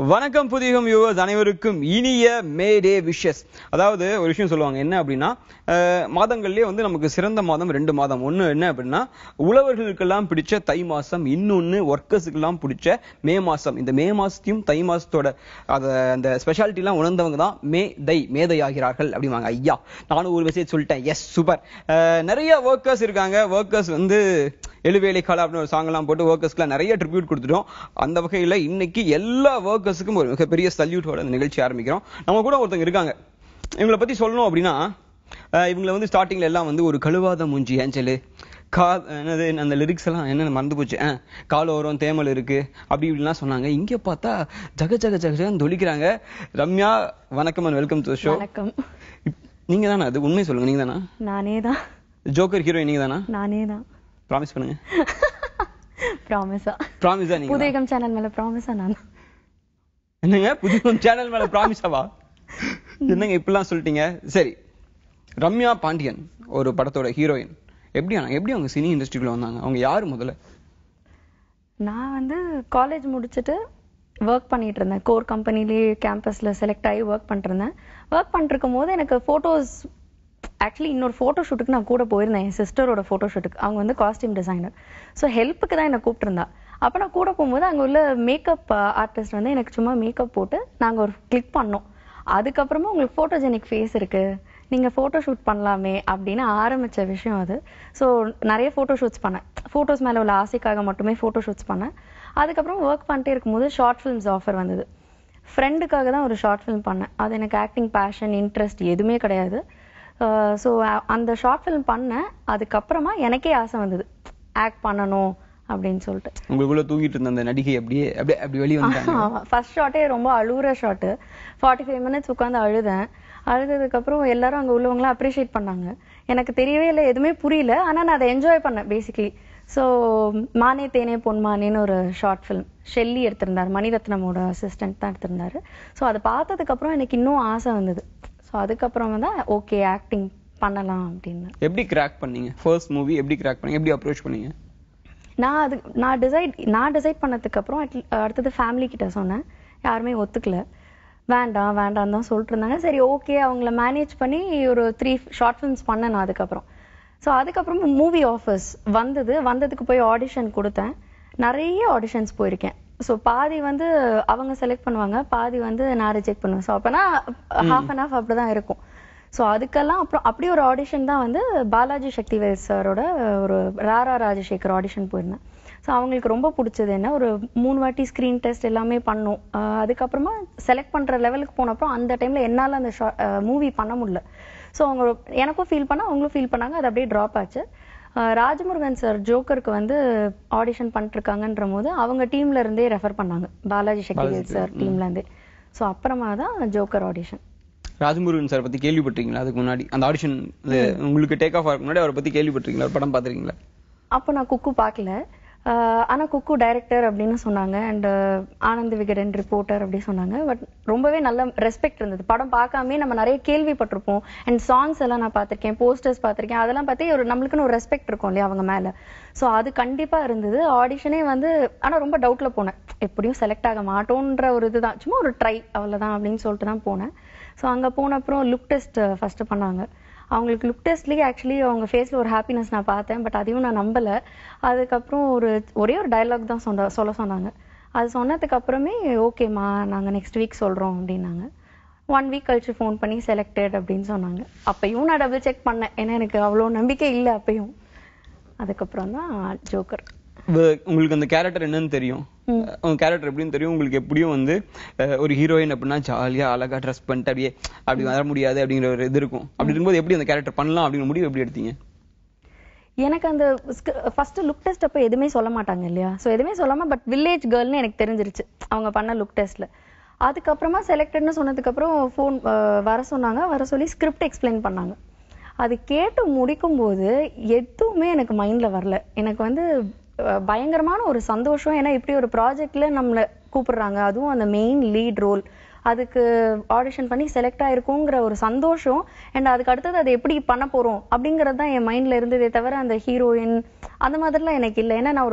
வணக்கம் புதியகம் யூவர்ஸ் அனைவருக்கும் இனிய மே டே விஷஸ் அதாவது ஒரு விஷயம் சொல்லுவாங்க என்ன அப்படின்னா அஹ், மாதங்கள்லயே வந்து நமக்கு சிறந்த மாதம் ரெண்டு மாதம் ஒண்ணு என்ன அப்படின்னா உழவர்களுக்கெல்லாம் பிடிச்ச தை மாசம் இன்னொன்னு ஒர்க்கர்ஸுக்கெல்லாம் பிடிச்ச மே மாசம் இந்த மே மாசத்தையும் தை மாசத்தோட அத அந்த ஸ்பெஷாலிட்டி எல்லாம் உணர்ந்தவங்க தான் மே தை மேதை ஆகிறார்கள் அப்படிவாங்க ஐயா நானும் ஒரு மெசேஜ் சொல்லிட்டேன் எஸ் சூப்பர் நிறைய ஒர்க்கர்ஸ் இருக்காங்க ஒர்க்கர்ஸ் வந்து எழுவேலை கால அப்படின்னு ஒரு சாங் எல்லாம் போட்டு ஒர்க்கர்ஸ்க்குலாம் நிறைய ட்ரிபியூட் கொடுத்துட்டோம் அந்த வகையில இன்னைக்கு எல்லா ஒர்க்கர்ஸுக்கும் ஒரு மிகப்பெரிய சல்யூட்டோட இந்த நிகழ்ச்சி ஆரம்பிக்கிறோம் நம்ம கூட ஒருத்தங்க இருக்காங்க இவங்களை பத்தி சொல்லணும் அப்படின்னா அஹ் இவங்களை வந்து ஸ்டார்டிங்ல எல்லாம் வந்து ஒரு கழுவாத மூஞ்சி ஏஞ்சலு கா என்னது அந்த லிரிக்ஸ் எல்லாம் என்ன மறந்து போச்சு அஹ், கால் ஓரம் தேமல் இருக்கு அப்படி இப்படிலாம் சொன்னாங்க இங்க பார்த்தா ஜக ஜக ஜக ஜகன்னு தொளிக்கிறாங்க ரம்யா வணக்கம் அண்ட் வெல்கம் டு ஷோ வணக்கம் நீங்க தானே அது உண்மை சொல்லுங்க நீங்க தானா நானே தான் ஜோக்கர் ஹீரோயின் நீங்க தானா நானே தான் ப்ராமிஸ் பண்ணுங்க ப்ராமிஸா ப்ராமிஸா நீங்க தான்? புதியகம் சேனல் மேல ப்ராமிஸா நான் தான். என்னங்க புதிய சேனல் மேல ப்ராமிஸாவா என்னங்க இப்படிலாம் சொல்லிட்டீங்க சரி ரம்யா பாண்டியன் ஒரு படத்தோட ஹீரோயின் எப்படி ஆனா- எப்படி அவங்க சினி இண்டஸ்ட்ரிக்குள்ள வந்தாங்க அவங்க யாரு முதல்ல நான் வந்து காலேஜ் முடிச்சுட்டு ஒர்க் பண்ணிட்டு இருந்தேன் கோர் கம்பெனிலேயே கேம்பஸ்ல செலக்ட் ஆகி ஒர்க் பண்ணிட்டு இருந்தேன் ஒர்க் பண்ணிட்டு இருக்கும் போது எனக்கு ஃபோட்டோஸ் ஆக்சுவலி இன்னொரு ஃபோட்டோ ஷூட்டுக்கு நான் கூட போயிருந்தேன் என் சிஸ்டரோட ஃபோட்டோ ஷூட்டுக்கு அவங்க வந்து காஸ்டியூம் டிசைனர் ஸோ ஹெல்ப்புக்கு தான் என்னை கூப்பிட்டுருந்தா அப்போ நான் கூட போகும்போது அங்கே உள்ள மேக்கப் ஆர்டிஸ்ட் வந்து எனக்கு சும்மா மேக்கப் போட்டு நாங்கள் ஒரு கிளிக் பண்ணோம் அதுக்கப்புறமா உங்களுக்கு ஃபோட்டோஜெனிக் ஃபேஸ் இருக்கு நீங்கள் ஃபோட்டோ ஷூட் பண்ணலாமே அப்படின்னு ஆரம்பிச்ச விஷயம் அது ஸோ நிறைய ஃபோட்டோ ஷூட்ஸ் பண்ணேன் ஃபோட்டோஸ் மேலே உள்ள ஆசைக்காக மட்டுமே ஃபோட்டோ ஷூட்ஸ் பண்ணேன் அதுக்கப்புறம் ஒர்க் பண்ணிட்டே இருக்கும்போது ஷார்ட் ஃபிலிம்ஸ் ஆஃபர் வந்தது ஃப்ரெண்டுக்காக தான் ஒரு ஷார்ட் ஃபிலிம் பண்ணேன் அது எனக்கு ஆக்டிங் பேஷன் இன்ட்ரெஸ்ட் எதுவுமே கிடையாது ஸோ அந்த ஷார்ட் ஃபிலிம் பண்ணேன் அதுக்கப்புறமா எனக்கே ஆசை வந்தது ஆக்ட் பண்ணணும் அப்படின்னு சொல்லிட்டு உங்களுக்குள்ள தூங்கிட்டு இருந்த அந்த நடிகை அப்படியே அப்படியே அப்படி வெளியே வந்தாங்க ஆமா ஃபர்ஸ்ட் ஷாட்டே ரொம்ப அழுகுற ஷாட்டு ஃபார்ட்டி ஃபைவ் மினிட்ஸ் உட்காந்து அழுதேன் அழுததுக்கப்புறம் எல்லாரும் அங்கே உள்ளவங்களாம் அப்ரிஷியேட் பண்ணாங்க எனக்கு தெரியவே இல்லை எதுவுமே புரியல ஆனால் நான் அதை என்ஜாய் பண்ணேன் பேசிக்கலி ஸோ மானே தேனே பொன்மானேன்னு ஒரு ஷார்ட் ஃபிலிம் ஷெல்லி எடுத்திருந்தார் மணிரத்னமோட அசிஸ்டன்ட் தான் எடுத்திருந்தாரு ஸோ அதை பார்த்ததுக்கப்புறம் எனக்கு இன்னும் ஆசை வந்தது ஸோ அதுக்கப்புறம் தான் ஓகே ஆக்டிங் பண்ணலாம் அப்படின்னு எப்படி கிராக் பண்ணீங்க ஃபர்ஸ்ட் மூவி எப்படி கிராக் பண்ணீங்க எப்படி அப்ரோச் பண்ணீங்க நான் அது நான் டிசைட் நான் டிசைட் பண்ணதுக்கு அப்புறம் at- அடுத்தது ஃபேமிலி கிட்ட சொன்னேன் யாருமே ஒத்துக்கல வேண்டாம் வேண்டாம் தான் சொல்லிட்டு இருந்தாங்க சரி ஓகே அவங்கள மேனேஜ் பண்ணி ஒரு த்ரீ ஷார்ட் ஃபிலிம்ஸ் பண்ணேன் நான் அதுக்கப்புறம் ஸோ அதுக்கப்புறம் மூவி ஆஃபர்ஸ் வந்தது வந்ததுக்கு போய் ஆடிஷன் கொடுத்தேன் நிறைய ஆடிஷன்ஸ் போயிருக்கேன் ஸோ பாதி வந்து அவங்க செலக்ட் பண்ணுவாங்க பாதி வந்து நான் ரிஜெக்ட் பண்ணுவேன் ஸோ அப்போனா ஹாஃப் அண்ட் ஹாஃப் அப்படி தான் இருக்கும் ஸோ அதுக்கெல்லாம் அப்புறம் அப்படி ஒரு ஆடிஷன் தான் வந்து பாலாஜி சக்திவேல் சாரோட ஒரு ராரா ராஜசேகர் ஆடிஷன் போயிருந்தேன் ஸோ அவங்களுக்கு ரொம்ப பிடிச்சது என்ன ஒரு மூணு வாட்டி ஸ்க்ரீன் டெஸ்ட் எல்லாமே பண்ணோம் ஆஹ் அதுக்கப்புறமா செலக்ட் பண்ணுற லெவலுக்கு போனப்போ அந்த டைமில் என்னால் அந்த மூவி பண்ண முடியல ஸோ அவங்க எனக்கும் ஃபீல் பண்ணா அவங்களும் ஃபீல் பண்ணாங்க அது அப்படியே ட்ராப் ஆச்சு ஆஹ் ராஜமுருகன் சார் ஜோக்கருக்கு வந்து ஆடிஷன் பண்ணிட்டு இருக்காங்கன்ற போது அவங்க டீம்ல இருந்தே ரெஃபர் பண்ணாங்க பாலாஜி சக்திவேல் சார் டீம்ல இருந்தே ஸோ அப்புறமா தான் ஜோக்கர் ஆடிஷன் ராஜமுருகன் சார் பத்தி கேள்விப்பட்டிருக்கீங்களா அதுக்கு முன்னாடி அந்த ஆடிஷன் உங்களுக்கு டேக் ஆஃப் ஆகிறதுக்கு முன்னாடி அவரை பத்தி கேள்விப்பட்டிருக்கீங்களா ஒரு படம் பார்த்திருக்கீங்களா அப்போ நான் குக்கு பார்க்கல ஆஹ் ஆனா குக்கு டைரக்டர் அப்படின்னு சொன்னாங்க அண்ட் ஆனந்த் விகடன் ரிப்போர்ட்டர் அப்படி சொன்னாங்க பட் ரொம்பவே நல்ல ரெஸ்பெக்ட் இருந்தது படம் பார்க்காமே நம்ம நிறைய கேள்விப்பட்டிருப்போம் அண்ட் சாங்ஸ் எல்லாம் நான் பார்த்திருக்கேன் போஸ்டர்ஸ் பார்த்திருக்கேன் அதெல்லாம் பார்த்து ஒரு நம்மளுக்குன்னு ஒரு ரெஸ்பெக்ட் இருக்கும் இல்லையா அவங்க மேல ஸோ அது கண்டிப்பா இருந்தது ஆடிஷனே வந்து ஆனா ரொம்ப டவுட்ல போனேன் எப்படியும் செலக்ட் ஆக மாட்டோன்ற ஒரு இதுதான் சும்மா ஒரு ட்ரை அவ்வளவுதான் அப்படின்னு சொல்லிட்டு தான் போனேன் ஸோ அங்க போன அப்புறம் லுக் டெஸ்ட் ஃபர்ஸ்ட் பண்ணாங்க அவங்களுக்கு லுக் டெஸ்ட்லேயே ஆக்சுவலி அவங்க ஃபேஸில் ஒரு ஹாப்பினஸ் நான் பார்த்தேன் பட் அதையும் நான் நம்பலை அதுக்கப்புறம் ஒரு ஒரே ஒரு டயலாக் தான் சொன்ன சொல்ல சொன்னாங்க அது சொன்னதுக்கு அப்புறமே ஓகேம்மா நாங்கள் நெக்ஸ்ட் வீக் சொல்கிறோம் அப்படின்னாங்க ஒன் வீக் கழிச்சு ஃபோன் பண்ணி செலக்டட் அப்படின்னு சொன்னாங்க அப்பயும் நான் டபுள் செக் பண்ணேன் ஏன்னா எனக்கு அவ்வளோ நம்பிக்கை இல்லை அப்பயும் அதுக்கப்புறம் தான் ஜோக்கர் வ- உங்களுக்கு அந்த கேரக்டர் என்னன்னு தெரியும் உங்க கேரக்டர் எப்படின்னு தெரியும் உங்களுக்கு எப்படியும் வந்து அஹ், ஒரு ஹீரோயின் அப்படின்னா ஜாலியா அழகா ட்ரெஸ் பண்ணிட்டு அப்படியே அப்படி வர முடியாது அப்படிங்கிற ஒரு இது இருக்கும் அப்படி இருக்கும்போது எப்படி அந்த கேரக்டர் பண்ணலாம் அப்படிங்கிற முடிவு எப்படி எடுத்தீங்க எனக்கு அந்த ஃபர்ஸ்ட் லுக் டெஸ்ட் அப்போ எதுவுமே சொல்ல மாட்டாங்க இல்லையா ஸோ எதுவுமே சொல்லாம பட் வில்லேஜ் கேர்ள்னு எனக்கு தெரிஞ்சிருச்சு அவங்க பண்ண லுக் டெஸ்ட்ல அதுக்கப்புறமா செலக்டட்னு சொன்னதுக்கப்புறம் ஃபோன் வர சொன்னாங்க வர சொல்லி ஸ்கிரிப்ட் எக்ஸ்பிளைன் பண்ணாங்க அது கேட்டு முடிக்கும் போது எதுவுமே எனக்கு மைண்ட்ல வரல எனக்கு வந்து அஹ், பயங்கரமான ஒரு சந்தோஷம் ஏன்னா இப்படி ஒரு ப்ராஜெக்ட்ல நம்மளை கூப்பிடுறாங்க அதுவும் அந்த மெயின் லீட் ரோல் அதுக்கு ஆடிஷன் பண்ணி செலக்ட் ஆயிருக்குங்கிற ஒரு சந்தோஷம் அண்ட் அதுக்கு அடுத்தது அதை எப்படி பண்ண போறோம் அப்படிங்கிறது தான் என் மைண்ட்ல இருந்ததே தவிர அந்த ஹீரோயின் அந்த மாதிரிலாம் எனக்கு இல்லை ஏன்னா நான் ஒரு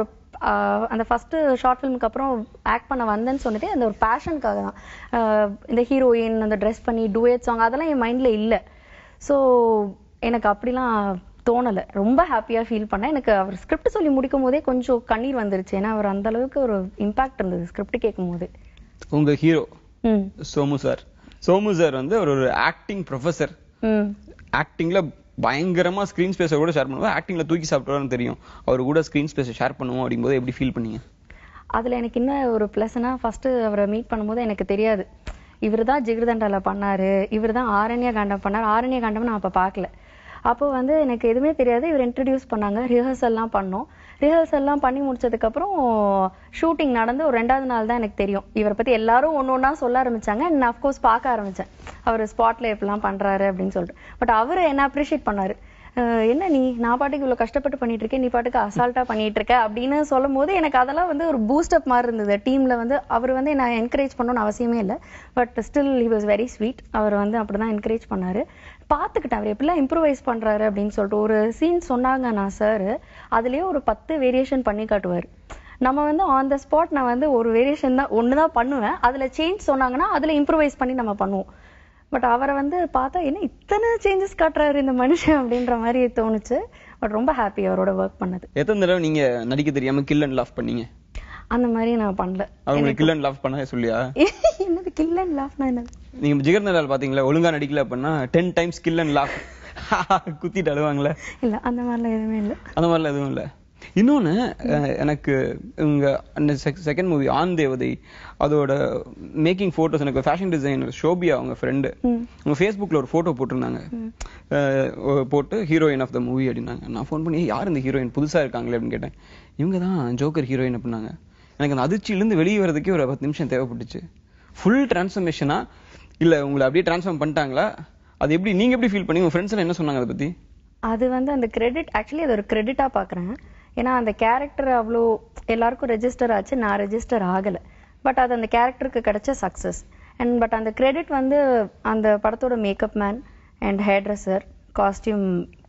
ஆஹ் அந்த ஃபர்ஸ்ட் ஷார்ட் ஃபிலிமுக்கு அப்புறம் ஆக்ட் பண்ண வந்தேன்னு சொன்னதே அந்த ஒரு பேஷனுக்காக தான் ஆஹ் இந்த ஹீரோயின் அந்த ட்ரெஸ் பண்ணி டூயட் சாங் அதெல்லாம் என் மைண்ட்ல இல்ல ஸோ எனக்கு அப்படிலாம் தோணல ரொம்ப ஹாப்பியா ஃபீல் பண்ணேன் எனக்கு அவர் ஸ்கிரிப்ட் சொல்லி முடிக்கும் போதே கொஞ்சம் கண்ணீர் வந்துருச்சு ஏன்னா அவர் அந்த அளவுக்கு ஒரு இம்பாக்ட் இருந்தது ஸ்கிரிப்ட் கேட்கும் போது உங்க ஹீரோ ம் சோமு சார் சோமு சார் வந்து ஒரு ஒரு ஆக்டிங் ப்ரொஃபசர் ம் ஆக்டிங்ல பயங்கரமா ஸ்கிரீன் ஸ்பேஸை கூட ஷேர் பண்ணுவோம் ஆக்டிங்ல தூக்கி சாப்பிட்டாருன்னு தெரியும் அவர் கூட ஸ்கிரீன் ஸ்பேஸை ஷேர் பண்ணுவோம் அப்படிங்கும்போது எப்படி ஃபீல் பண்ணீங்க அதுல எனக்கு என்ன ஒரு ப்ளஸ்னா ஃபர்ஸ்ட் அவரை மீட் பண்ணும்போது எனக்கு தெரியாது இவர் தான் ஜிகிர்தண்டால பண்ணாரு இவர் தான் ஆரண்ய காண்டம் பண்ணாரு ஆரண்ய காண்டம் நான் அப்ப பார்க்கல அப்போ வந்து எனக்கு எதுவுமே தெரியாது இவர் இன்ட்ரடியூஸ் பண்ணாங்க ரிஹர்சல்லாம் பண்ணோம் ரிஹர்சல்லாம் பண்ணி முடிச்சதுக்கு அப்புறம் ஷூட்டிங் நடந்து ஒரு ரெண்டாவது நாள் தான் எனக்கு தெரியும் இவரை பத்தி எல்லாரும் ஒண்ணு ஒண்ணா சொல்ல ஆரம்பிச்சாங்க நான் அஃப்கோர்ஸ் பார்க்க ஆரம்பிச்சேன் அவர் ஸ்பாட்ல எப்படிலாம் பண்றாரு அப்படின்னு சொல்லிட்டு பட் அவர் என்ன அப்ரிஷியேட் பண்ணாரு அஹ் என்ன நீ நான் பாட்டுக்கு இவ்வளவு கஷ்டப்பட்டு பண்ணிட்டு இருக்கேன் நீ பாட்டுக்கு அசால்ட்டா பண்ணிட்டு இருக்க அப்படின்னு சொல்லும் போது எனக்கு அதெல்லாம் வந்து ஒரு பூஸ்ட் அப் மாதிரி இருந்தது டீம்ல வந்து அவர் வந்து நான் என்கரேஜ் பண்ணணும்னு அவசியமே இல்லை but still he was very sweet அவர் வந்து அப்படிதான் என்கரேஜ் பண்ணாரு பார்த்துக்கிட்டேன் அவர் எப்படிலாம் இம்ப்ரூவைஸ் பண்றாரு அப்படின்னு சொல்லிட்டு ஒரு சீன் சொன்னாங்க நான் சார் அதுலயே ஒரு பத்து வேரியேஷன் பண்ணி காட்டுவார் நம்ம வந்து ஆன் த ஸ்பாட் நான் வந்து ஒரு வேரியேஷன் தான் ஒன்று தான் பண்ணுவேன் அதுல சேஞ்ச் சொன்னாங்கன்னா அதுல இம்ப்ரூவைஸ் பண்ணி நம்ம பண்ணுவோம் பட் அவரை வந்து பார்த்தா என்ன இத்தனை சேஞ்சஸ் காட்டுறாரு இந்த மனுஷன் அப்படின்ற மாதிரி தோணுச்சு பட் ரொம்ப ஹாப்பி அவரோட ஒர்க் பண்ணது எத்தனை தடவை நீங்க நடிக்க தெரியாம கில் அண்ட் லாஃப் பண்ணீங்க அந்த மாதிரி நான் பண்ணல அவங்க கில் அண்ட் லாஃப் பண்ண சொல்லியா என்னது கில் அண்ட் லாஃப்னா என்னது நீங்க ஜிகர்நலால் பாத்தீங்களா ஒழுங்கா நடிக்கல அப்படின்னா ten times kill and laugh குத்திட்டு அழுவாங்களே இல்ல அந்த மாதிரிலாம் எதுவுமே இல்ல அந்த மாதிரிலாம் எதுவும் இல்ல இன்னொன்னு அஹ், எனக்கு உங்க அந்த செகண்ட் மூவி ஆண் தேவதை அதோட மேக்கிங் போட்டோஸ் எனக்கு ஃபேஷன் டிசைனர் ஷோபியா அவங்க ஃப்ரெண்டு ம். உங்க ஃபேஸ்புக்ல ஒரு போட்டோ போட்டிருந்தாங்க அஹ், ஒ- போட்டு ஹீரோயின் ஆஃப் த மூவி அப்படின்னாங்க நான் ஃபோன் பண்ணி யார் இந்த ஹீரோயின் புதுசா இருக்காங்களே அப்படின்னு கேட்டேன் இவங்க தான் ஜோக்கர் ஹீரோயின் அப்படின்னாங்க எனக்கு அந்த அதிர்ச்சியிலிருந்து வெளியே வரதுக்கே ஒரு பத்து நிமிஷம் தேவைப்பட்டுச்சு ஃபுல் டிரான்ஸ்ஃபர்மேஷனா இல்ல உங்களை அப்படியே டிரான்ஸ்ஃபார்ம் பண்ணிட்டாங்களா அது எப்படி நீங்க எப்படி ஃபீல் பண்ணி உங்க ஃப்ரெண்ட்ஸ் எல்லாம் என்ன சொன்னாங்க அதை பத்தி அது வந்து அந்த கிரெடிட் ஆக்சுவலி அது ஒரு கிரெடிட்டா பாக்குறேன் ஏன்னா அந்த கேரக்டர் அவ்வளோ எல்லாருக்கும் ரெஜிஸ்டர் ஆச்சு நான் ரெஜிஸ்டர் ஆகல பட் அது அந்த கேரக்டருக்கு கிடைச்ச சக்சஸ் அண்ட் பட் அந்த கிரெடிட் வந்து அந்த படத்தோட makeup man and hair dresser costume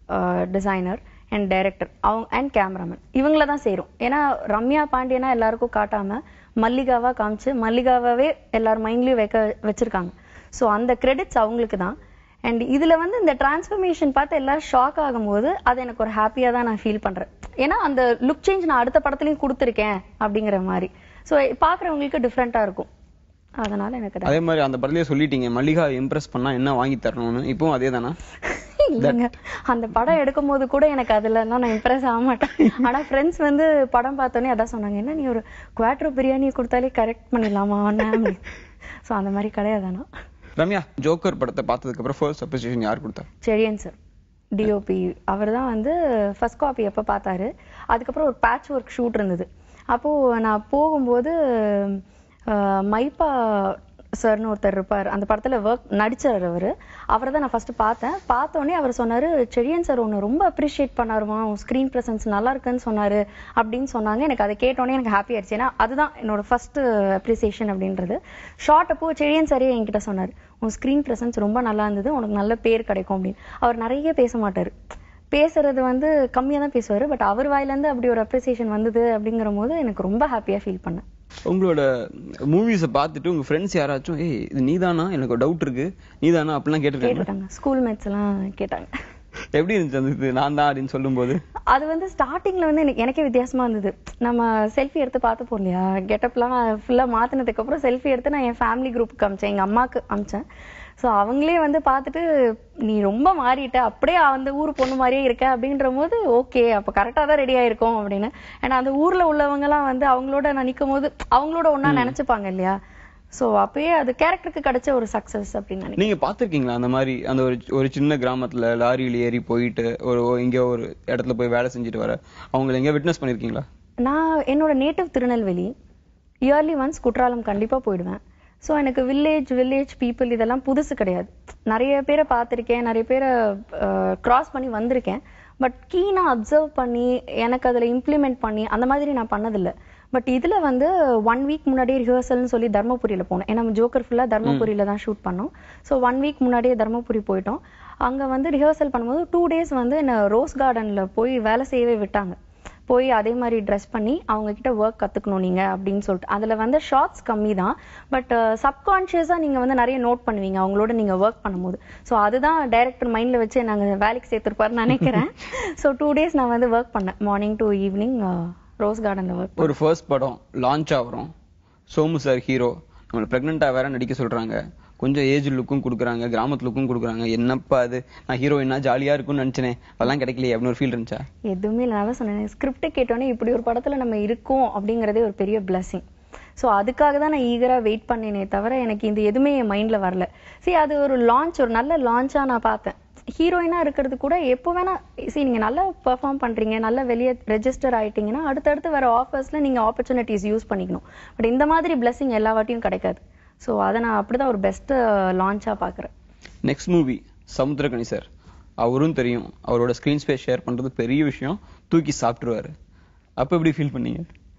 designer and director அவங்க அண்ட் கேமராமேன் இவங்கள தான் சேரும் ஏன்னா ரம்யா பாண்டியனா எல்லாருக்கும் காட்டாம மல்லிகாவா காமிச்சு மல்லிகாவாவே எல்லார் மைண்ட்லயும் வைக்க வச்சிருக்காங்க ஸோ அந்த கிரெடிட்ஸ் அவங்களுக்கு தான் அண்ட் இதுல வந்து இந்த டிரான்ஸ்ஃபர்மேஷன் பார்த்து எல்லாரும் ஷாக் ஆகும்போது அது எனக்கு ஒரு ஹாப்பியா தான் நான் ஃபீல் பண்றேன் ஏன்னா அந்த லுக் சேஞ்ச் நான் அடுத்த படத்துலயும் கொடுத்துருக்கேன் அப்படிங்கிற மாதிரி ஸோ பாக்குறவங்களுக்கு டிஃப்ரெண்டா இருக்கும் அதனால எனக்கு அது- அதே மாதிரி அந்த படத்துலயே சொல்லிட்டீங்க மல்லிகா இம்ப்ரெஸ் பண்ணா என்ன வாங்கி தரணும்னு இப்பவும் அதே தானா இல்லைங்க அந்த படம் எடுக்கும் போது கூட எனக்கு அதுல எல்லாம் நான் இம்ப்ரெஸ் ஆக மாட்டேன் ஆனா ஃப்ரெண்ட்ஸ் வந்து படம் பார்த்தோன்னே அதான் சொன்னாங்க என்ன நீ ஒரு குவாட்ரோ பிரியாணி கொடுத்தாலே கரெக்ட் பண்ணிடலாமா அண்ணன் ஸோ அந்த மாதிரி கிடையாது ஆனா ரம்யா ஜோக்கர் படத்தை பார்த்ததுக்கு அப்புறம் ஃபர்ஸ்ட் அப்ரிசியேஷன் யார் கொடுத்தா செழியன் சார் டிஓபி அவர் தான் வந்து ஃபர்ஸ்ட் காப்பி எப்போ பார்த்தாரு அதுக்கப்புறம் ஒரு பேட்ச் ஒர்க் ஷூட் இருந்தது அப்போ நான் போகும்போது அஹ், மைப்பா சார்னு ஒருத்தர் இருப்பார் அந்த படத்துல ஒர்க் நடிச்சார் அவரு அவரை தான் நான் ஃபர்ஸ்ட் பார்த்தேன் பார்த்த உடனே அவர் சொன்னாரு செழியன் சார் உன்னை ரொம்ப அப்ரிஷியேட் பண்ணாருமா உன் ஸ்க்ரீன் ப்ரெசன்ஸ் நல்லா இருக்குன்னு சொன்னாரு அப்படின்னு சொன்னாங்க எனக்கு அதை கேட்டோன்னே எனக்கு ஹாப்பி ஆயிடுச்சு ஏன்னா அதுதான் என்னோட ஃபர்ஸ்ட் அப்ரிசியேஷன் அப்படின்றது ஷார்ட் அப்போ செழியன் சாரே என்கிட்ட சொன்னார் உன் ஸ்க்ரீன் ப்ரெசன்ஸ் ரொம்ப நல்லா இருந்தது உனக்கு நல்ல பேர் கிடைக்கும் அப்படின்னு அவர் நிறைய பேச மாட்டாரு பேசுறது வந்து கம்மியா தான் பேசுவாரு பட் அவர் வாயிலேருந்து அப்படி ஒரு அப்ரிசியேஷன் வந்தது அப்படிங்கிற போது எனக்கு ரொம்ப ஹாப்பியா ஃபீல் பண்ணேன் உங்களோட மூவிஸை பார்த்துட்டு உங்க ஃப்ரெண்ட்ஸ் யாராச்சும் ஏய் இது நீதானா எனக்கு ஒரு டவுட் இருக்கு நீதானா அப்படிலாம் கேட்டிருக்காங்க கேட்டுட்டாங்க ஸ்கூல் மேட்ஸ் எல்லாம் கேட்டாங்க எப்படி இருந்துச்சு அந்த இது நான் தான் அப்படின்னு சொல்லும்போது அது வந்து ஸ்டார்டிங்ல வந்து எனக்கு எனக்கே வித்தியாசமா இருந்தது நம்ம செல்ஃபி எடுத்து பார்த்துப்போம் இல்லையா கெட்டப்லாம் ஃபுல்லா மாத்தினதுக்கு அப்புறம் செல்ஃபி எடுத்து நான் என் ஃபேமிலி குரூப்புக்கு அமிச்சேன் எங்க அம்மாக்கு அமிச்சேன் ஸோ அவங்களே வந்து பார்த்துட்டு நீ ரொம்ப மாறிட்ட அப்படியே அந்த ஊர் பொண்ணு மாதிரியே இருக்க அப்படின்ற போது ஓகே அப்போ கரெக்டாக தான் ரெடி ஆயிருக்கோம் அப்படின்னு ஏன்னா அந்த ஊர்ல உள்ளவங்கலாம் வந்து அவங்களோட நான் நிற்கும் போது அவங்களோட ஒண்ணா நினைச்சுப்பாங்க இல்லையா ஸோ அப்பயே அது கேரக்டருக்கு கிடைச்ச ஒரு சக்சஸ் அப்படின்னு நினைக்கிறேன் நீங்க பாத்திருக்கீங்களா அந்த மாதிரி அந்த ஒரு ஒரு சின்ன கிராமத்துல லாரியில ஏறி போயிட்டு ஒரு எங்கேயோ ஒரு இடத்துல போய் வேலை செஞ்சுட்டு வர அவங்களை எங்கேயோ விட்னஸ் பண்ணிருக்கீங்களா நான் என்னோட native Tirunelveli yearly once Kutralam கண்டிப்பா போயிடுவேன் ஸோ எனக்கு வில்லேஜ் வில்லேஜ் பீப்புள் இதெல்லாம் புதுசு கிடையாது நிறைய பேரை பார்த்துருக்கேன் நிறைய பேரை கிராஸ் பண்ணி வந்திருக்கேன் பட் கீனாக அப்சர்வ் பண்ணி எனக்கு அதில் இம்ப்ளிமெண்ட் பண்ணி அந்த மாதிரி நான் பண்ணதில்லை பட் இதில் வந்து ஒன் வீக் முன்னாடியே ரிஹர்சல்னு சொல்லி தர்மபுரியில் போனோம் ஏன்னா ஜோக்கர் ஃபுல்லாக தர்மபுரியில் தான் ஷூட் பண்ணோம் ஸோ ஒன் வீக் முன்னாடியே தர்மபுரி போயிட்டோம் அங்கே வந்து ரிஹர்சல் பண்ணும்போது டூ டேஸ் வந்து என்னை ரோஸ் கார்டனில் போய் வேலை செய்யவே விட்டாங்க போய் அதே மாதிரி ட்ரெஸ் பண்ணி அவங்க கிட்ட ஒர்க் கத்துக்கணும் நீங்க அப்படின்னு சொல்லிட்டு அதுல வந்து ஷார்ட்ஸ் கம்மி தான் பட் சப்கான்ஷியஸா நீங்க வந்து நிறைய நோட் பண்ணுவீங்க அவங்களோட நீங்க ஒர்க் பண்ணும்போது ஸோ அதுதான் டைரக்டர் மைண்ட்ல வச்சு நாங்க வேலைக்கு சேர்த்திருப்பாருன்னு நினைக்கிறேன் ஸோ டூ டேஸ் நான் வந்து ஒர்க் பண்ணேன் மார்னிங் டு ஈவினிங் ரோஸ் கார்டன்ல ஒர்க் ஒரு ஃபர்ஸ்ட் படம் லான்ச் ஆகுறோம் சோமு சார் ஹீரோ நம்மளை பிரெக்னெண்டா வேற நடிக்க சொல்றாங்க கொஞ்சம் ஏஜ் லுக்கும் கொடுக்குறாங்க கிராமத்து லுக்கும் கொடுக்குறாங்க என்னப்பா அது நான் ஹீரோயினா ஜாலியா இருக்கும்னு நினைச்சேனே அதெல்லாம் கிடைக்கலையே அப்படின்னு ஒரு ஃபீல் இருந்துச்சா எதுவுமே இல்லை நான் தான் சொன்னேன் ஸ்கிரிப்ட் கேட்டோன்னே இப்படி ஒரு படத்துல நம்ம இருக்கோம் அப்படிங்கறதே ஒரு பெரிய பிளஸிங் ஸோ அதுக்காக தான் நான் ஈகரா வெயிட் பண்ணேனே தவிர எனக்கு இந்த எதுவுமே என் மைண்ட்ல வரல சரி அது ஒரு லான்ச் ஒரு நல்ல லான்ச்சா நான் பார்த்தேன் ஹீரோயினா இருக்கிறது கூட எப்போ வேணா சரி நீங்க நல்லா பெர்ஃபார்ம் பண்றீங்க நல்லா வெளியே ரெஜிஸ்டர் ஆயிட்டீங்கன்னா அடுத்தடுத்து வர ஆஃபர்ஸ்ல நீங்க ஆப்பர்ச்சுனிட்டிஸ் யூஸ் பண்ணிக்கணும் பட் இந்த மாதிரி பிளஸிங் எல்லா வாட்டியும் கிடைக்காது ஸோ அதை நான் அப்படிதான் ஒரு பெஸ்ட் லான்ச்சா பாக்குறேன் நெக்ஸ்ட் மூவி சமுத்திரகனி சார் அவரும் தெரியும் அவரோட ஸ்கிரீன் ஸ்பேஸ் ஷேர் பண்றது பெரிய விஷயம் தூக்கி சாப்பிட்டுருவாரு அப்ப எப்படி ஃபீல் பண்ணீங்க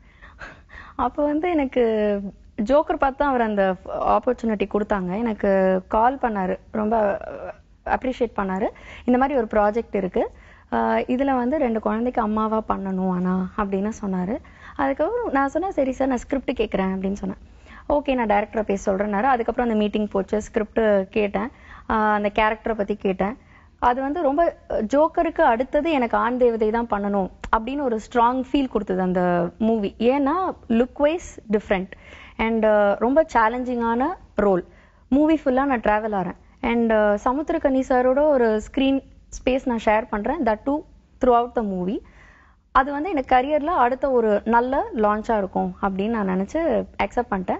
அப்போ வந்து எனக்கு ஜோக்கர் பார்த்து தான் அவர் அந்த ஆப்பர்ச்சுனிட்டி கொடுத்தாங்க எனக்கு கால் பண்ணாரு ரொம்ப அப்ரிஷியேட் பண்ணாரு இந்த மாதிரி ஒரு ப்ராஜெக்ட் இருக்கு ஆஹ் இதுல வந்து ரெண்டு குழந்தைக்கு அம்மாவா பண்ணணும் ஆனா அப்படின்னு சொன்னாரு அதுக்கப்புறம் நான் சொன்னேன் சரி சார் நான் ஸ்கிரிப்ட் கேட்குறேன் அப்படின்னு சொன்னேன் ஓகே நான் டேரக்டரை பேச சொல்றேன்னாரு அதுக்கப்புறம் அந்த மீட்டிங் போச்சு ஸ்கிரிப்ட் கேட்டேன் ஆஹ் அந்த கேரக்டரை பத்தி கேட்டேன் அது வந்து ரொம்ப ஜோக்கருக்கு அடுத்தது எனக்கு ஆண் தேவதை தான் பண்ணணும் அப்படின்னு ஒரு ஸ்ட்ராங் ஃபீல் கொடுத்தது அந்த மூவி ஏன்னா லுக் வைஸ் டிஃப்ரெண்ட் அண்ட் ரொம்ப சேலஞ்சிங்கான ரோல் மூவி ஃபுல்லாக நான் ட்ராவல் ஆகிறேன் அண்ட் சமுத்திரகனி சாரோட ஒரு ஸ்க்ரீன் ஸ்பேஸ் நான் ஷேர் பண்ணுறேன் that too throughout the movie அது வந்து எனக்கு கரியர்ல அடுத்த ஒரு நல்ல லான்ச்சா இருக்கும் அப்படின்னு நான் நினைச்சு அக்செப்ட் பண்ணிட்டேன்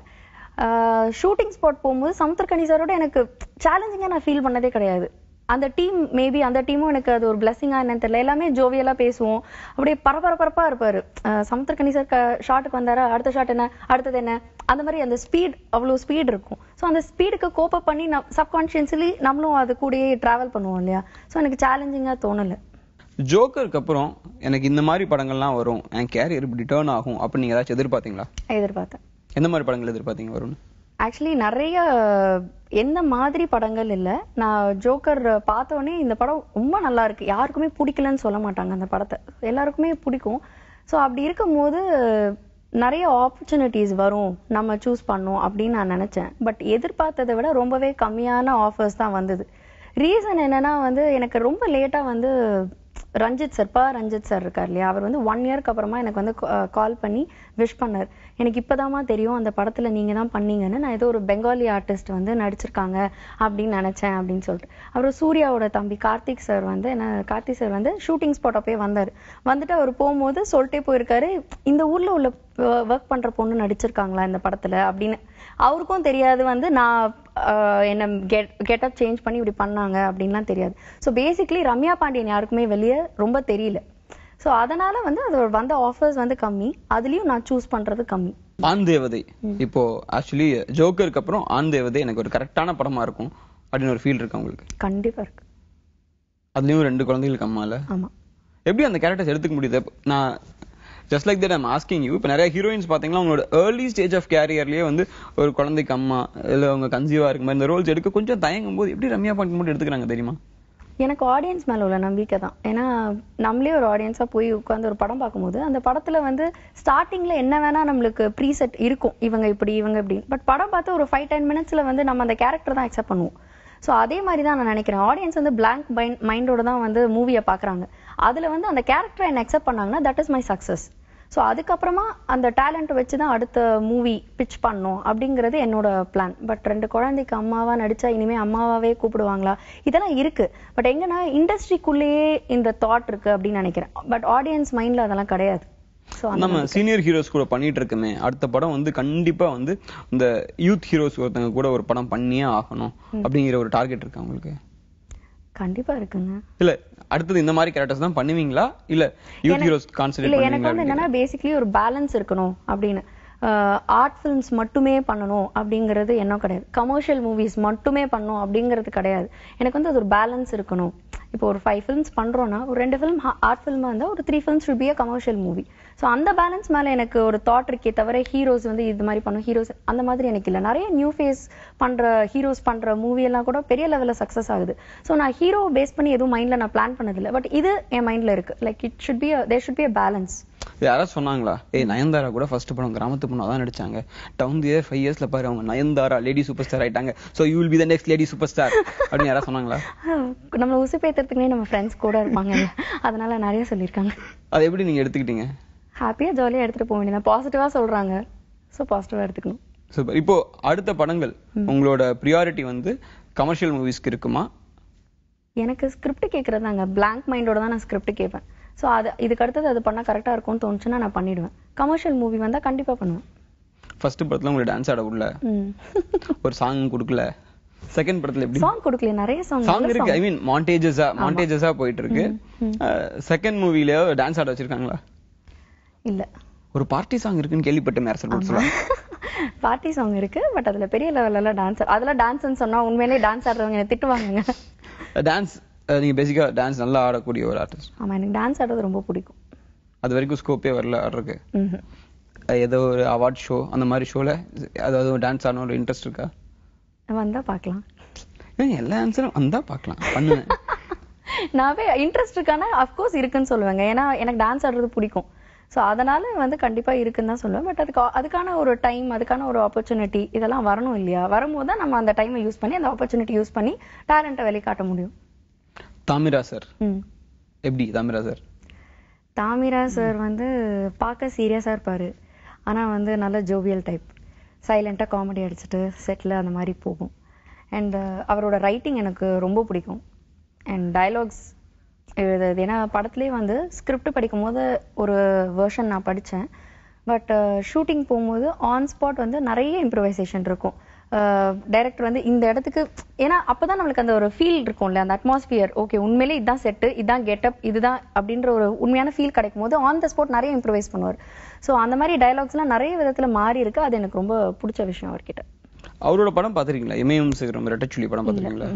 ஷூட்டிங் ஸ்பாட் போகும்போது சமுத்திரகனி சாரோட எனக்கு சேலஞ்சிங்கா நான் ஃபீல் பண்ணதே கிடையாது அந்த டீம் மேபி அந்த டீமும் எனக்கு அது ஒரு பிளஸிங்கா என்னன்னு தெரியல எல்லாமே ஜோவியலா பேசுவோம் அப்படியே பரபரப்பரப்பா இருப்பாரு அஹ் சமுத்திரகனி சார் ஷாட்டுக்கு வந்தாரா அடுத்த ஷாட் என்ன அடுத்தது என்ன அந்த மாதிரி அந்த ஸ்பீட் அவ்வளோ ஸ்பீட் இருக்கும் ஸோ அந்த ஸ்பீடுக்கு கோப்பப் பண்ணி நம் சப்கான்ஷியஸ்லி நம்மளும் அது கூடயே டிராவல் பண்ணுவோம் இல்லையா ஸோ எனக்கு சேலஞ்சிங்கா தோணலை ஜோக்கருக்கு அப்புறம் எனக்கு இந்த மாதிரி படங்கள்லாம் வரும் என் கேரியர் இப்படி டேர்ன் ஆகும் அப்படின்னு நீங்க ஏதாச்சும் எதிர்பார்த்தீங்களா எதிர்பார்த்தேன் எந்த மாதிரி படங்கள் எதிர்பார்த்தீங்க வரும்னு ஆக்சுவலி நிறைய எந்த மாதிரி படங்கள் இல்ல நான் ஜோக்கர் பார்த்த உடனே இந்த படம் ரொம்ப நல்லா இருக்கு யாருக்குமே பிடிக்கலன்னு சொல்ல மாட்டாங்க அந்த படத்தை எல்லாருக்குமே பிடிக்கும் ஸோ அப்படி இருக்கும்போது நிறைய ஆப்பர்ச்சுனிட்டிஸ் வரும் நம்ம சூஸ் பண்ணோம் அப்படின்னு நான் நினைச்சேன் பட் எதிர்பார்த்ததை விட ரொம்பவே கம்மியான ஆஃபர்ஸ் தான் வந்தது ரீசன் என்னன்னா வந்து எனக்கு ரொம்ப லேட்டா வந்து ரஞ்சித் சார் பா ரஞ்சித் சார் இருக்கார் இல்லையா அவர் வந்து ஒன் இயர்க்கு அப்புறமா எனக்கு வந்து கால் பண்ணி விஷ் பண்ணார் எனக்கு இப்போதாம்மா தெரியும் அந்த படத்துல நீங்க தான் பண்ணீங்கன்னு நான் ஏதோ ஒரு பெங்காலி ஆர்டிஸ்ட் வந்து நடிச்சிருக்காங்க அப்படின்னு நினைச்சேன் அப்படின்னு சொல்லிட்டு அப்புறம் சூர்யாவோட தம்பி கார்த்திக் சார் வந்து என்ன கார்த்திக் சார் வந்து ஷூட்டிங் ஸ்பாட் அப்பயே வந்தார் வந்துட்டு அவர் போகும்போது சொல்லிட்டே போயிருக்காரு இந்த ஊர்ல உள்ள ஒர்க் பண்ற பொண்ணு நடிச்சிருக்காங்களா இந்த படத்துல அப்படின்னு அவருக்கும் தெரியாது வந்து நான் ஆஹ், என்ன கெட் கெட்டப் சேஞ்ச் பண்ணி இப்படி பண்ணாங்க அப்படின்லாம் தெரியாது ஸோ பேசிக்லி ரம்யா பாண்டியன் யாருக்குமே வெளியே ரொம்ப தெரியல ஸோ அதனால வந்து அது வந்த ஆஃபர்ஸ் வந்து கம்மி அதுலயும் நான் சூஸ் பண்றது கம்மி ஆண் தேவதை இப்போ ஆக்சுவலி ஜோக்கருக்கு அப்புறம் ஆண் தேவதை எனக்கு ஒரு கரெக்டான படமா இருக்கும் அப்படின்னு ஒரு ஃபீல் இருக்கு உங்களுக்கு கண்டிப்பா இருக்கு அதுலயும் ரெண்டு குழந்தைகளுக்கு அம்மால ஆமா எப்படி அந்த கேரக்டர்ஸ் எடுத்துக்க முடியுது இப்ப நான் just like that I'm asking you இப்போ நிறைய ஹீரோயின்ஸ் பாத்தீங்கன்னா அவங்களோட ஏர்லி ஸ்டேஜ் ஆஃப் கேரியர்லயே வந்து ஒரு குழந்தைக்கு அம்மா இல்ல அவங்க கன்சீவா இருக்கும் இந்த ரோல்ஸ் எடுக்க கொஞ்சம் தயங்கும் போது எப்படி ரம்யா பாண்டியன் மட்டும் எடுத்துக்கிறாங்க தெரியுமா எனக்கு ஆடியன்ஸ் மேல உள்ள நம்பிக்கை தான் ஏன்னா நம்மளே ஒரு ஆடியன்ஸா போய் உட்கார்ந்து ஒரு படம் பார்க்கும்போது அந்த படத்துல வந்து ஸ்டார்டிங்ல என்ன வேணா நம்மளுக்கு ப்ரீசெட் இருக்கும் இவங்க இப்படி இவங்க இப்படி பட் படம் பார்த்து ஒரு ஃபைவ் டென் மினிட்ஸ்ல வந்து நம்ம அந்த கேரக்டர் தான் அக்செப்ட் பண்ணுவோம் ஸோ அதே மாதிரி தான் நான் நினைக்கிறேன் ஆடியன்ஸ் வந்து பிளாங்க் மைண்டோட தான் வந்து மூவியை பார்க்கறாங்க அதுல வந்து அந்த கேரக்டரை என்ன அக்செப்ட் பண்ணாங்கன்னா that is my success so அதுக்கப்புறமா அந்த டேலண்ட் வச்சு தான் அடுத்த மூவி பிச் பண்ணணும் அப்படிங்கிறது என்னோட பிளான் பட் ரெண்டு குழந்தைக்கு அம்மாவா நடிச்சா இனிமே அம்மாவாவே கூப்பிடுவாங்களா இதெல்லாம் இருக்கு பட் எங்கன்னா இண்டஸ்ட்ரிக்குள்ளேயே இந்த தாட் இருக்கு அப்படின்னு நினைக்கிறேன் பட் ஆடியன்ஸ் மைண்ட்ல அதெல்லாம் கிடையாது ஸோ நம்ம சீனியர் ஹீரோஸ் கூட பண்ணிட்டு இருக்கமே அடுத்த படம் வந்து கண்டிப்பா வந்து இந்த யூத் ஹீரோஸ் ஒருத்தங்க கூட ஒரு படம் பண்ணியே ஆகணும் அப்படிங்கிற ஒரு டார்கெட் இருக்கு உங்களுக்கு கண்டிப்பா இருக்குங்க இல்ல அடுத்தது இந்த மாதிரி கேரக்டர்ஸ் தான் பண்ணுவீங்களா இல்ல யூத் ஹீரோஸ் கான்சென்ட்ரேட் இல்ல எனக்கு வந்து பண்ணுவீங்களா என்னன்னா பேசிக்கலி ஒரு பேலன்ஸ் இருக்கணும் அப்படின்னு ஆர்ட் ஃபிலிம்ஸ் மட்டுமே பண்ணணும் அப்படிங்கிறது என்ன கிடையாது கமர்ஷியல் மூவிஸ் மட்டுமே பண்ணணும் அப்படிங்கிறது கிடையாது எனக்கு வந்து அது ஒரு பேலன்ஸ் இருக்கணும் இப்போ ஒரு ஃபைவ் ஃபிலிம்ஸ் பண்றோம்னா ஒரு ரெண்டு ஃபிலிம் ஆர்ட் ஃபிலிமா இருந்தா ஒரு three films should be a commercial movie so அந்த பேலன்ஸ் மேல எனக்கு ஒரு தாட் இருக்கே தவிர ஹீரோஸ் வந்து இது மாதிரி பண்ணும் ஹீரோஸ் அந்த மாதிரி எனக்கு இல்லை நிறைய நியூ ஃபேஸ் பண்ற ஹீரோஸ் பண்ற மூவி எல்லாம் கூட பெரிய லெவல்ல சக்சஸ் ஆகுது ஸோ நான் ஹீரோ பேஸ் பண்ணி எதுவும் மைண்ட்ல நான் பிளான் பண்ணதில்லை பட் இது என் மைண்ட்ல இருக்கு like it should be there should be a balance யாராவது சொன்னாங்களா ஏய் நயன்தாரா கூட ஃபர்ஸ்ட் படம் கிராமத்து பொண்ணா தான் நடிச்சாங்க டவுன் தி இயர் ஃபைவ் இயர்ஸ்ல பாரு அவங்க நயன்தாரா லேடி சூப்பர் ஸ்டார் ஆயிட்டாங்க so you will be the next lady super star அப்படின்னு யாராவது சொன்னாங்களா நம்மள உசு பேத்துறதுக்குனே நம்ம ஃப்ரெண்ட்ஸ் கூட இருப்பாங்கல்ல அதனால நிறைய சொல்லியிருக்காங்க அதை எப்படி நீங்க எடுத்துக்கிட்டீங்க ஹாப்பியா ஜாலியா எடுத்துட்டு போக வேண்டியதான் பாசிட்டிவா சொல்றாங்க ஸோ பாசிட்டிவா எடுத்துக்கணும் சூப்பர் இப்போ அடுத்த படங்கள் உங்களோட ப்ரியாரிட்டி வந்து கமர்ஷியல் மூவிஸ்க்கு இருக்குமா எனக்கு ஸ்கிரிப்ட் கேட்கறதாங்க பிளாங்க் மைண்டோட தான் நான் ஸ்கிரிப்ட் கேட்பேன் ஸோ அது இதுக்கு அடுத்தது அது பண்ணா கரெக்டா இருக்கும்னு தோணுச்சுன்னா நான் பண்ணிடுவேன் கமர்ஷியல் மூவி வந்தா கண்டிப்பா பண்ணுவேன் ஃபர்ஸ்ட் படத்துல உங்களுக்கு டான்ஸ் ஆட விடல ம் ஒரு சாங் கொடுக்கல செகண்ட் படத்துல எப்படி சாங் கொடுக்கல நிறைய சாங் சாங் இருக்கு ஐ மீன் மாண்டேஜஸா மாண்டேஜஸா போயிட்டு இருக்கு செகண்ட் மூவில டான்ஸ் ஆட வச்சிருக்காங்களா இல்ல ஒரு பார்ட்டி சாங் இருக்குன்னு கேள்விப்பட்டேன் மேரசல் படத்துல பார்ட்டி சாங் இருக்கு பட் அதுல பெரிய லெவல்ல எல்லாம் டான்ஸ் அதெல்லாம் டான்ஸ்னு சொன்னா உண்மையிலேயே டான்ஸ் ஆடுறவங்க என்னை திட்டுவாங்க டான்ஸ் நீங்க பேசிக்கா டான்ஸ் நல்லா ஆடக்கூடிய ஒரு ஆர்டிஸ்ட் ஆமா எனக்கு டான்ஸ் ஆடுறது ரொம்ப பிடிக்கும் அது வரைக்கும் ஸ்கோப்பே வரல ஆடுறதுக்கு ம்ஹும். அஹ் ஏதோ ஒரு அவார்ட் ஷோ அந்த மாதிரி ஷோல அதாவது டான்ஸ் ஆடணும் ஒரு இன்ட்ரெஸ்ட் இருக்கா வந்தா பார்க்கலாம் ஏன் எல்லா ஆன்சரும் வந்தா பார்க்கலாம் பண்ணுவேன் நான் இன்ட்ரெஸ்ட் இருக்கான அஃப்கோர்ஸ் இருக்குன்னு சொல்லுவேங்க ஏன்னா எனக்கு டான்ஸ் ஆடுறது பிடிக்கும் ஸோ அதனால வந்து கண்டிப்பா இருக்குன்னு தான் சொல்லுவேன் பட் அதுக்கு அதுக்கான ஒரு டைம் அதுக்கான ஒரு ஆப்பர்ச்சுனிட்டி இதெல்லாம் வரணும் இல்லையா வரும்போது தான் நம்ம அந்த டைமை யூஸ் பண்ணி அந்த ஆப்பர்ச்சுனிட்டி யூஸ் பண்ணி டேலண்ட்டை வெளிக்காட்ட முடியும் தாமிரா சார் ம் எப்படி தாமிரா சார் தாமிரா சார் வந்து பார்க்க சீரியஸா இருப்பாரு ஆனா வந்து நல்ல ஜோவியல் டைப் சைலண்டா காமெடி அடிச்சுட்டு செட்டில் அந்த மாதிரி போகும் அண்ட் அவரோட ரைட்டிங் எனக்கு ரொம்ப பிடிக்கும் அண்ட் டயலாக்ஸ் எழுதுறது ஏன்னா படத்துலேயே வந்து ஸ்கிரிப்ட் படிக்கும் போது ஒரு வேர்ஷன் நான் படித்தேன் பட் ஷூட்டிங் போகும்போது ஆன் ஸ்பாட் வந்து நிறைய இம்ப்ரவைசேஷன் இருக்கும் டைரக்டர் வந்து இந்த இடத்துக்கு ஏன்னா அப்பதான் நம்மளுக்கு அந்த ஒரு ஃபீல் இருக்கும்ல அந்த அட்மாஸ்பியர் ஓகே உண்மையிலே இதுதான் செட்டு இதுதான் கெட்டப் இதுதான் அப்படின்ற ஒரு உண்மையான ஃபீல் கிடைக்கும் போது ஆன் த ஸ்பாட் நிறைய இம்ப்ரவைஸ் பண்ணுவார் ஸோ அந்த மாதிரி டயலாக்ஸ்லாம் நிறைய விதத்துல மாறி இருக்கு அது எனக்கு ரொம்ப பிடிச்ச விஷயம் அவர்கிட்ட அவரோட படம் பாத்திருக்கீங்களா இமயம் சிகரம் ரெட்டச்சுள்ளி படம் பாத்திருக்கீங்களா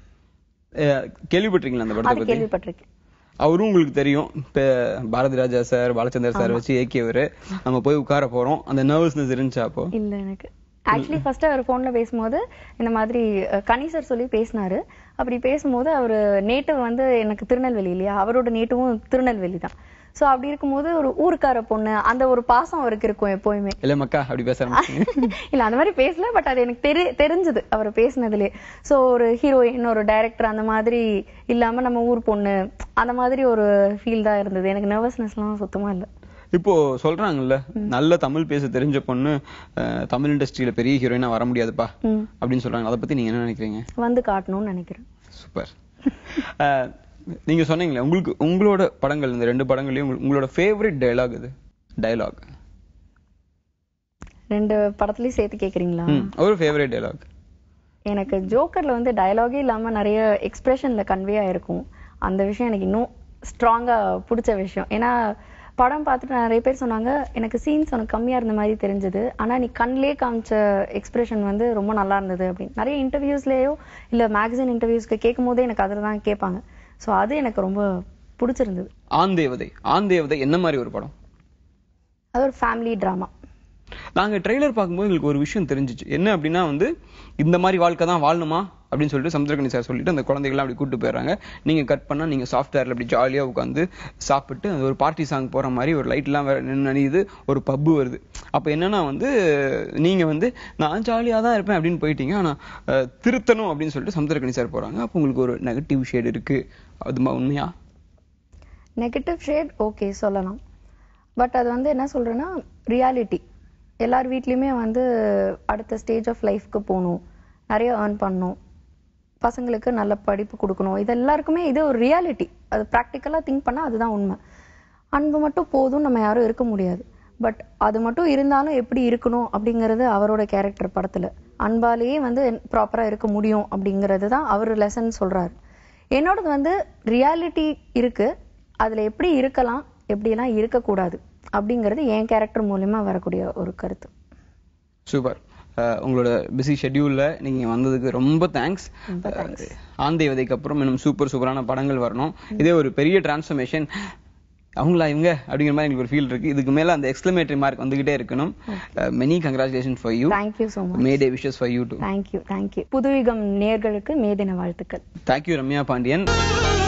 அஹ் கேள்விப்பட்டிருக்கீங்களா அந்த படத்தை அது பத்தி கேள்விப்பட்டிருக்கேன் அவரும் உங்களுக்கு தெரியும் இப்ப பாரதி ராஜா சார் பாலச்சந்தர் சார் வச்சு இயக்கியவர் நம்ம போய் உட்கார போறோம் அந்த நர்வஸ்னஸ் இருந்துச்சா அப்போ இல்ல எனக்கு ஆக்சுவலி ஃபர்ஸ்ட் அவர் ஃபோன்ல பேசும்போது இந்த மாதிரி அஹ், கனி சார் சொல்லி பேசினாரு அப்படி பேசும்போது அவர் நேட்டிவ் வந்து எனக்கு திருநெல்வேலி இல்லையா அவரோட நேட்டிவும் திருநெல்வேலி தான் ஸோ அப்படி இருக்கும்போது ஒரு ஊருக்கார பொண்ணு அந்த ஒரு பாசம் அவருக்கு இருக்கும் எப்போயுமே இல்ல மக்கா அப்படி பேச ஆரம்பிச்சீங்க இல்ல அந்த மாதிரி பேசல பட் அது எனக்கு தெரி தெரிஞ்சது அவர் பேசினதுலே சோ ஒரு ஹீரோயின் ஒரு டைரக்டர் அந்த மாதிரி இல்லாம நம்ம ஊர் பொண்ணு அந்த மாதிரி ஒரு ஃபீல் தான் இருந்தது எனக்கு நர்வஸ்னஸ்லாம் சுத்தமா இல்ல இப்போ சொல்றாங்கல்ல நல்ல தமிழ் பேச தெரிஞ்ச பொண்ணு அஹ், தமிழ் இண்டஸ்ட்ரியில பெரிய ஹீரோயினா வர முடியாதுப்பா ம். அப்படின்னு சொல்றாங்க அதை பத்தி நீங்க என்ன நினைக்கிறீங்க வந்து காட்டணும்னு நினைக்கிறேன் சூப்பர் அஹ், நீங்க சொன்னீங்களே உங்களுக்கு உங்களோட படங்கள் இந்த ரெண்டு படங்களையும் உங்க- உங்களோட ஃபேவரட் டயலாக் இது டயலாக் ரெண்டு படத்துலயும் சேர்த்து கேக்குறீங்களா ஒரு ஃபேவரட் டயலாக் எனக்கு ஜோக்கர்ல வந்து டயலாகே இல்லாம நிறைய எக்ஸ்பிரஷன்ல கன்வே ஆயிருக்கும் அந்த விஷயம் எனக்கு இன்னும் ஸ்ட்ராங்கா பிடிச்ச விஷயம் ஏன்னா படம் பார்த்துட்டு நிறைய பேர் சொன்னாங்க எனக்கு சீன்ஸ் உனக்கு கம்மியா இருந்த மாதிரி தெரிஞ்சது ஆனா நீ கண்ணிலே காமிச்ச எக்ஸ்பிரஷன் வந்து ரொம்ப நல்லா இருந்தது அப்படின்னு நிறைய இன்டர்வியூஸ்லயோ இல்ல மேகசின் இன்டர்வியூஸ்க்கு கேட்கும் போதே எனக்கு அதில் தான் கேட்பாங்க ஸோ அது எனக்கு ரொம்ப பிடிச்சிருந்தது ஆண் தேவதை ஆண் தேவதை என்ன மாதிரி ஒரு படம் அது ஒரு ஃபேமிலி ட்ராமா நாங்க ட்ரெய்லர் பார்க்கும்போது எங்களுக்கு ஒரு விஷயம் தெரிஞ்சுச்சு என்ன அப்படின்னா வந்து இந்த மாதிரி வாழ்க்கை தான் வாழணுமா அப்படின்னு சொல்லிட்டு சமுத்திரகனி சார் சொல்லிட்டு அந்த குழந்தைகள்லாம் அப்படி கூட்டு போயிடுறாங்க நீங்க கட் பண்ணா நீங்க சாஃப்ட்வேர்ல அப்படி ஜாலியா உட்காந்து சாப்பிட்டு அது ஒரு பார்ட்டி சாங் போற மாதிரி ஒரு லைட்லாம் வேற நின்னு நனையுது ஒரு பப்பு வருது அப்ப என்னன்னா வந்து நீங்க வந்து நான் ஜாலியா தான் இருப்பேன் அப்படின்னு போயிட்டீங்க ஆனா அஹ், திருத்தணும் அப்படின்னு சொல்லிட்டு சமுத்திரகனி சார் போறாங்க அப்போ உங்களுக்கு ஒரு நெகட்டிவ் ஷேட் இருக்கு அது ம- உண்மையா நெகட்டிவ் ஷேட் ஓகே சொல்லலாம் பட் அது வந்து என்ன சொல்றேன்னா ரியாலிட்டி எல்லார் வீட்லயுமே வந்து அடுத்த ஸ்டேஜ் ஆஃப் லைஃப்க்கு போகணும் நிறைய ஏர்ன் பண்ணணும் பசங்களுக்கு நல்ல படிப்பு கொடுக்கணும் இது எல்லாருக்குமே இது ஒரு ரியாலிட்டி அது ப்ராக்டிக்கலாக திங்க் பண்ணால் அதுதான் உண்மை அன்பு மட்டும் போதும் நம்ம யாரும் இருக்க முடியாது பட் அது மட்டும் இருந்தாலும் எப்படி இருக்கணும் அப்படிங்கிறது அவரோட கேரக்டர் படத்துல அன்பாலேயே வந்து ப்ராப்பரா இருக்க முடியும் அப்படிங்கிறது தான் அவர் லெசன் சொல்றாரு என்னோடது வந்து ரியாலிட்டி இருக்கு அதுல எப்படி இருக்கலாம் எப்படியெல்லாம் இருக்கக்கூடாது அப்படிங்கிறது என் கேரக்டர் மூலியமா வரக்கூடிய ஒரு கருத்து சூப்பர் அஹ் உங்களோட பிஸி ஷெட்யூல்ல நீங்க வந்ததுக்கு ரொம்ப தேங்க்ஸ் ஆந்தேவதைக்கு அப்புறம் இன்னும் சூப்பர் சூப்பரான படங்கள் வரணும் இதே ஒரு பெரிய டிரான்ஸ்ஃபர்மேஷன் அவங்களா இவங்க அப்படிங்கிற மாதிரி எனக்கு ஒரு ஃபீல் இருக்கு இதுக்கு மேல அந்த எக்ஸ்பிளமேட்டரி மார்க் வந்துகிட்டே இருக்கணும் many congratulation for you thank you so much May Day wishes for you too thank you thank you Puthuyugam நேர்களுக்கு மேதின வாழ்த்துக்கள் தேங்க்யூ ரம்யா பாண்டியன்